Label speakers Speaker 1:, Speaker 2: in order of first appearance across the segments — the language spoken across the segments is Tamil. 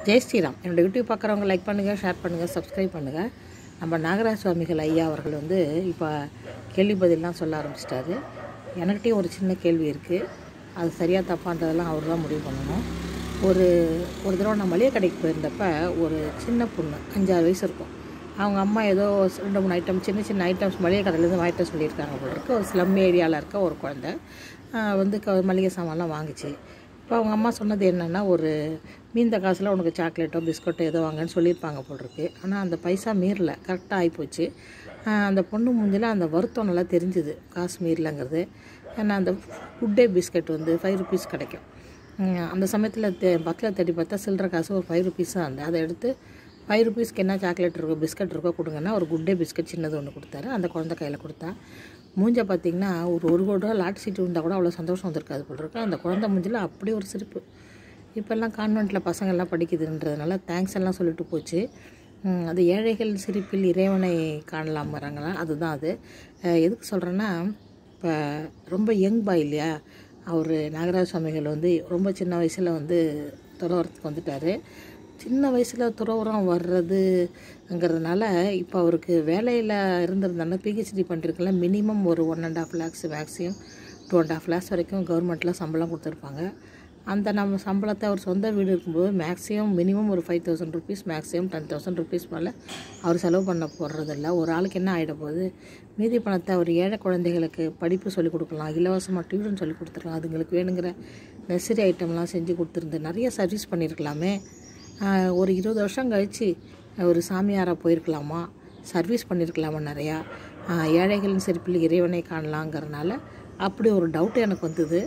Speaker 1: ஜெய் ஸ்ரீராம் என்னோட யூடியூப் பார்க்குறவங்க லைக் பண்ணுங்கள் ஷேர் பண்ணுங்கள் சப்ஸ்கிரைப் பண்ணுங்கள் நம்ம நாகராஜ சுவாமிகள் ஐயா அவர்கள் வந்து இப்போ கேள்வி பதிலாம் சொல்ல ஆரம்பிச்சிட்டாரு எனக்கிட்டேயும் ஒரு சின்ன கேள்வி இருக்குது அது சரியாக தப்பான்றதெல்லாம் அவர் தான் முடிவு பண்ணணும் ஒரு ஒரு தடவை நான் மளிகை கடைக்கு போயிருந்தப்ப ஒரு சின்ன பொண்ணு அஞ்சாறு வயசு இருக்கும் அவங்க அம்மா ஏதோ ரெண்டு மூணு ஐட்டம் சின்ன சின்ன ஐட்டம்ஸ் மளிகை கடையிலேருந்து வாங்கிட்டு வர சொல்லியிருக்காங்க போல இருக்கு ஒரு ஸ்லம் ஏரியாவில் இருக்க ஒரு குழந்தை ஆஹ் வந்து க மளிகை சாமான்லாம் வாங்குச்சு இப்போ அவங்க அம்மா சொன்னது என்னென்னா ஒரு மீந்த காசில் உனக்கு சாக்லேட்டோ பிஸ்கட்டோ ஏதோ வாங்கன்னு சொல்லியிருப்பாங்க போல் இருக்கு ஆனால் அந்த பைசா மீறல கரெக்டாக ஆகிப்போச்சு ஆஹ் அந்த பொண்ணு மூஞ்சில் அந்த வருத்தம் நல்லா தெரிஞ்சுது காசு மீறலங்கிறது ஏன்னா அந்த குட் டே பிஸ்கட் வந்து ஃபைவ் ருபீஸ் கிடைக்கும் உம் அந்த சமயத்தில் தே பத்தில் தேடி பார்த்தா சில்லற காசு ஒரு ஃபைவ் ருபீஸ் தான் இருந்தது அதை எடுத்து ஃபைவ் ருபீஸ்க்கு என்ன சாக்லேட் இருக்கோ பிஸ்கட் இருக்கோ கொடுங்கன்னா ஒரு குட் டே பிஸ்கட் சின்னது ஒன்று கொடுத்தாரு அந்த குழந்தை கையில் கொடுத்தா மூஞ்ச பார்த்தீங்கன்னா ஒரு ஒரு கோடி ரூபா லாட் சீட்டு இருந்தால் கூட அவ்வளோ சந்தோஷம் வந்திருக்காது போல் இருக்கு அந்த குழந்தை மூஞ்சில் அப்படி ஒரு சிரிப்பு இப்போல்லாம் கான்வெண்ட்டில் பசங்கள்லாம் படிக்குதுன்றதுனால தேங்க்ஸ் எல்லாம் சொல்லிட்டு போச்சு உம், அது ஏழைகள் சிரிப்பில் இறைவனை காணலாம் வராங்களா அதுதான் அது அஹ் எதுக்கு சொல்கிறேன்னா இப்போ ரொம்ப யங் பாய் இல்லையா அவர் நாகராஜ சுவாமிகள் வந்து ரொம்ப சின்ன வயசில் வந்து துறவரத்துக்கு வந்துட்டார் சின்ன வயசில் துறவரம் வர்றதுங்கிறதுனால இப்போ அவருக்கு வேலையில் இருந்திருந்தாலும் பிஹெச்டி பண்ணிருக்கல மினிமம் ஒரு one and half lakhs maximum two and half lakhs வரைக்கும் கவர்மெண்ட்டில் சம்பளம் கொடுத்துருப்பாங்க அந்த நம்ம சம்பளத்தை அவர் சொந்த வீடு இருக்கும்போது மேக்ஸிமம் மினிமம் ஒரு five thousand rupees maximum ten thousand rupees மேலே அவர் செலவு பண்ண போடுறதில்ல ஒரு ஆளுக்கு என்ன ஆகிட போகுது மீதி பணத்தை அவர் ஏழை குழந்தைகளுக்கு படிப்பு சொல்லிக் கொடுக்கலாம் இலவசமாக டியூஷன் சொல்லி கொடுத்துருக்கலாம் அதுங்களுக்கு வேணுங்கிற நெசரி ஐட்டம்லாம் செஞ்சு கொடுத்துருந்து நிறைய சர்வீஸ் பண்ணியிருக்கலாமே ஆஹ் ஒரு இருபது வருஷம் கழித்து ஒரு சாமியாராக போயிருக்கலாமா சர்வீஸ் பண்ணியிருக்கலாமா நிறையா ஆஹ் ஏழைகளின் சிறப்பில் இறைவனை காணலாங்கிறனால அப்படி ஒரு டவுட் எனக்கு வந்தது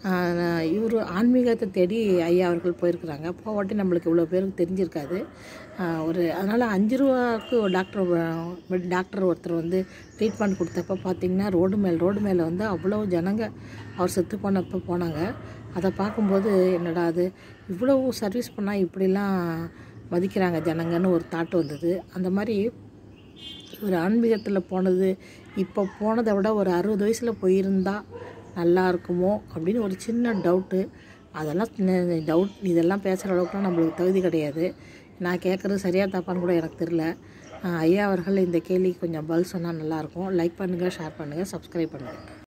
Speaker 1: இவர் ஆன்மீகத்தை தேடி ஐயா அவர்கள் போயிருக்கிறாங்க போவாட்டி நம்மளுக்கு இவ்வளோ பேருக்கு தெரிஞ்சிருக்காது ஆஹ் ஒரு அதனால் அஞ்சு ரூபாவுக்கு ஒரு டாக்டர் வ- டாக்டர் ஒருத்தர் வந்து ட்ரீட்மெண்ட் கொடுத்தப்ப பார்த்தீங்கன்னா ரோடு மேல் ரோடு மேலே வந்து அவ்வளோ ஜனங்க அவர் செத்து போனப்போ போனாங்க அதை பார்க்கும்போது என்னடா அது இவ்வளோ சர்வீஸ் பண்ணால் இப்படிலாம் மதிக்கிறாங்க ஜனங்கன்னு ஒரு தாட் வந்தது அந்த மாதிரி ஒரு ஆன்மீகத்தில் போனது இப்போ போனதை விட ஒரு அறுபது வயசில் போயிருந்தா நல்லா இருக்குமோ அப்படின்னு ஒரு சின்ன டவுட்டு அதெல்லாம் டவுட் இதெல்லாம் பேசுகிற அளவுக்குலாம் நம்மளுக்கு தகுதி கிடையாது நான் கேட்குறது சரியாக தப்பான்னு கூட எனக்கு தெரில ஆஹ் ஐயா அவர்கள் இந்த கேள்விக்கு கொஞ்சம் பதில் சொன்னால் நல்லாயிருக்கும் லைக் பண்ணுங்கள் ஷேர் பண்ணுங்கள் சப்ஸ்கிரைப் பண்ணுங்கள்